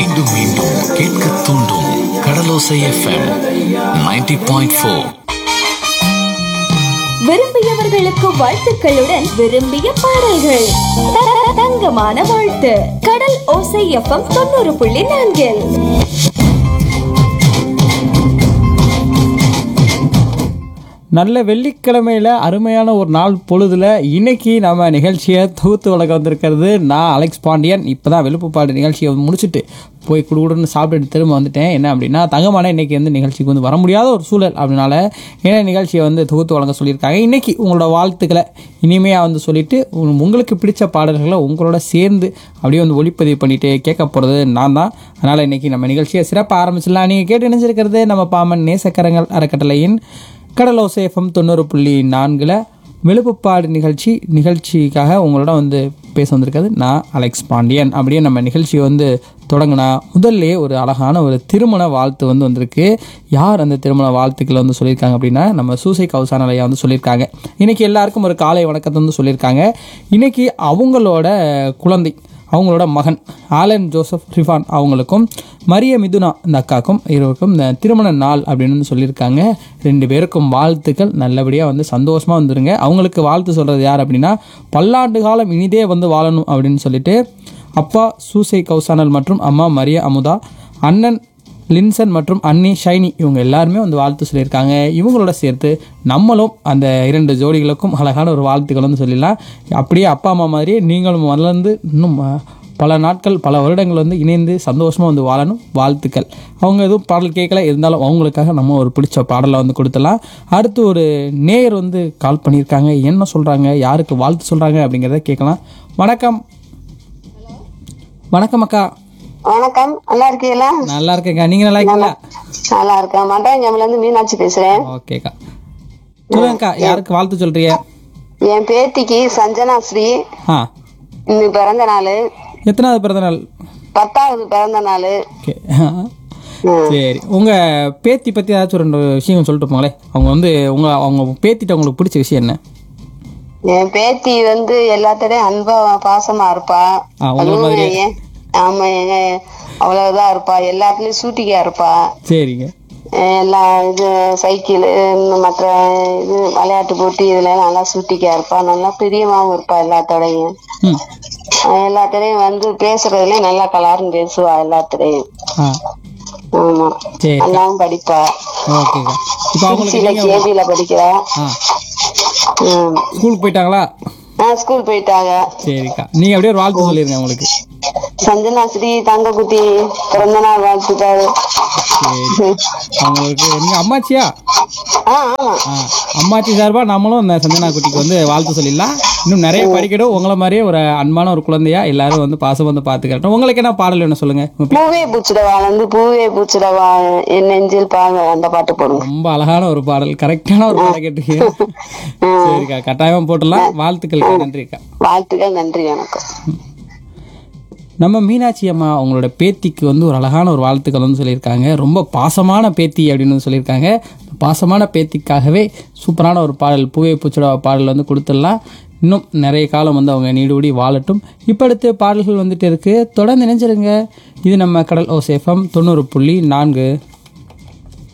மீண்டும் மீண்டும் கேட்க தூண்டும் கடலோசை எஃப்எம் 90.4 பாயிண்ட் ஃபோர் விரும்பியவர்களுக்கு வாழ்த்துக்களுடன் விரும்பிய பாடல்கள் த- தங்கமான வாழ்த்து கடல் ஓசை எஃப்எம் தொண்ணூறு புள்ளி நான்கில் நல்ல வெள்ளிக்கிழமையில அருமையான ஒரு நாள் பொழுதுல இன்னைக்கு நம்ம நிகழ்ச்சியை தொகுத்து வழங்க வந்திருக்கிறது நான் அலெக்ஸ் பாண்டியன் இப்பதான் வெளுப்புப்பாடு நிகழ்ச்சியை முடிச்சுட்டு போய் குடுகுடுன்னு சாப்பிட்டுட்டு திரும்ப வந்துட்டேன் என்ன அப்படின்னா தங்கமான இன்னைக்கு வந்து நிகழ்ச்சிக்கு வந்து வர முடியாத ஒரு சூழல் அப்படினால ஏன்னா நிகழ்ச்சியை வந்து தொகுத்து வழங்க சொல்லியிருக்காங்க இன்னைக்கு உங்களோட வாழ்த்துக்களை இனிமையாக வந்து சொல்லிட்டு உங்க- உங்களுக்கு பிடிச்ச பாடல்களை உங்களோட சேர்ந்து அப்படியே வந்து ஒளிப்பதிவு பண்ணிட்டு கேட்க போகிறது நான் தான் அதனால் இன்னைக்கு நம்ம நிகழ்ச்சியை சிறப்பாக ஆரம்பிச்சிடலாம் நீங்கள் கேட்டு இணைஞ்சிருக்கிறது நம்ம பாமன் நேசக்கரங்கள் அறக்கட்டளையின் கடலோசேஃபம் தொண்ணூறு புள்ளி நான்கில் வெளுப்புப்பாடு நிகழ்ச்சி நிகழ்ச்சிக்காக உங்களோட வந்து பேச வந்திருக்கிறது நான் அலெக்ஸ் பாண்டியன் அப்படியே நம்ம நிகழ்ச்சியை வந்து தொடங்கினா முதல்ல ஒரு அழகான ஒரு திருமண வாழ்த்து வந்து வந்திருக்கு யார் அந்த திருமண வாழ்த்துக்களை வந்து சொல்லியிருக்காங்க அப்படின்னா நம்ம சூசை கௌசானலையா வந்து சொல்லியிருக்காங்க இன்னைக்கு எல்லாருக்கும் ஒரு காலை வணக்கத்தை வந்து சொல்லியிருக்காங்க இன்னைக்கு அவங்களோட குழந்தை அவங்களோட மகன் ஆலன் ஜோசப் ரிஃபான் அவங்களுக்கும் மரிய மிதுனா இந்த அக்காக்கும் இருவருக்கும் இந்த திருமண நாள் அப்படின்னு வந்து சொல்லியிருக்காங்க ரெண்டு பேருக்கும் வாழ்த்துக்கள் நல்லபடியாக வந்து சந்தோஷமாக வந்துருங்க அவங்களுக்கு வாழ்த்து சொல்கிறது யார் அப்படின்னா பல்லாண்டு காலம் இனிதே வந்து வாழணும் அப்படின்னு சொல்லிட்டு அப்பா சூசை கௌசானல் மற்றும் அம்மா மரிய அமுதா அண்ணன் லின்சன் மற்றும் அன்னி ஷைனி இவங்க எல்லாருமே வந்து வாழ்த்து சொல்லியிருக்காங்க இவங்களோட சேர்த்து நம்மளும் அந்த இரண்டு ஜோடிகளுக்கும் அழகான ஒரு வாழ்த்துக்கள் வந்து சொல்லிடலாம் அப்படியே அப்பா அம்மா மாதிரியே நீங்களும் வளர்ந்து இன்னும் அஹ், பல நாட்கள் பல வருடங்கள் வந்து இணைந்து சந்தோஷமாக வந்து வாழணும் வாழ்த்துக்கள் அவங்க எதுவும் பாடல் கேட்கல இருந்தாலும் அவங்களுக்காக நம்ம ஒரு பிடிச்ச பாடலை வந்து கொடுத்துடலாம் அடுத்து ஒரு நேயர் வந்து கால் பண்ணியிருக்காங்க என்ன சொல்கிறாங்க யாருக்கு வாழ்த்து சொல்கிறாங்க அப்படிங்கிறத கேட்கலாம் வணக்கம் வணக்கம் அக்கா வணக்கம் நல்லா இருக்கீங்களா நல்லா இருக்கேக்கா நீங்கள் நல்லா இருக்கீங்களா நல்லா இருக்கேன் மண்டாங்கம்ல இருந்து மீனாட்சி பேசுறேன் ஓகேக்கா சொல்லுங்கக்கா யாருக்கு வாழ்த்து சொல்றீங்க என் பேத்திக்கு சஞ்சனா ஸ்ரீ ஆ இன்னைக்கு பிறந்த நாள் எத்தனாவது பிறந்த நாள் பத்தாவது பிறந்த நாள் ஓகே சரி உங்க பேத்தி பத்தி ஏதாச்சும் ரெண்டு விஷயம் சொல்லிட்டு போங்களே அவங்க வந்து உங்க அவங்க பேத்திட்ட உங்களுக்கு பிடிச்ச விஷயம் என்ன என் பேத்தி வந்து எல்லாத்தடையும் அன்பா பாசமா இருப்பா ஆ, உங்களை அதுவும் மாதிரியே. என்- ஆமா எங்க அவ்வளவுதான் இருப்பா எல்லாத்துலயும் சூட்டிக்கா இருப்பா சரிங்க எல்லா இது சைக்கிள் மற்ற இது விளையாட்டு போட்டி இதுல எல்லாம் நல்லா சூட்டிக்கா இருப்பா நல்லா பிரியமாவும் இருப்பா எல்லாத்தோடையும் ம் எல்லாத்தடையும் வந்து பேசுறதுலயும் நல்லா கலாருன்னு பேசுவா எல்லாத்தடையும் ஆ ஆமா சரி நல்லாவும் படிப்பா ஓகேக்கா இப்போ அவங்களுக்கு திருச்சியில நீங்க கேபில படிக்கிறா ஆ ம். ஸ்கூலுக்கு போயிட்டாங்களா ஆ ஸ்கூல் போயிட்டாங்க சரிக்கா நீங்க அப்படியே ஒரு வாழ்த்து சொல்லிருங்க அவங்களுக்கு சஞ்சனா ஸ்ரீ தங்கக்குட்டி பிறந்த நாள் வாழ்த்துக்கள் சரி அவங்களுக்கு நீங்க அம்மாச்சியா ஆ ஆமா ஆ, அம்மாச்சி சார்பா நம்மளும் இந்த சஞ்சனா குட்டிக்கு வந்து வாழ்த்து சொல்லிடலாம் இன்னும் நிறைய படிக்கணும் உங்களை மாதிரியே ஒரு அன்பான ஒரு குழந்தையா எல்லாரும் வந்து பாசம் வந்து பார்த்துக்கிறோம் உங்களுக்கு என்ன பாடல் வேணும் சொல்லுங்க உங்க பே- பூவே பூச்சிடவா வந்து பூவே பூச்சிடவா என் நெஞ்சில் பாங்க அந்த பாட்டு போடுங்க ரொம்ப அழகான ஒரு பாடல் கரெக்டான ஒரு பாடல் கேட்டுருக்கீங்க சரிக்கா கட்டாயமா போட்டுடலாம் வாழ்த்துக்கள் நன்றிக்கா வாழ்த்துக்கள் நன்றி வணக்கம் நம்ம மீனாட்சி அம்மா அவங்களோட பேத்திக்கு வந்து ஒரு அழகான ஒரு வாழ்த்துக்கள் வந்து சொல்லியிருக்காங்க ரொம்ப பாசமான பேத்தி அப்படின்னு வந்து சொல்லியிருக்காங்க பாசமான பேத்திக்காகவே சூப்பரான ஒரு பாடல் பூவே பூச்சடா பாடல் வந்து கொடுத்துடலாம் இன்னும் நிறைய காலம் வந்து அவங்க நீடுபடி வாழட்டும் இப்போ அடுத்து பாடல்கள் வந்துட்டு இருக்கு தொடர்ந்து நினைச்சிருங்க இது நம்ம கடல் ஓ சேஃபம் தொண்ணூறு புள்ளி நான்கு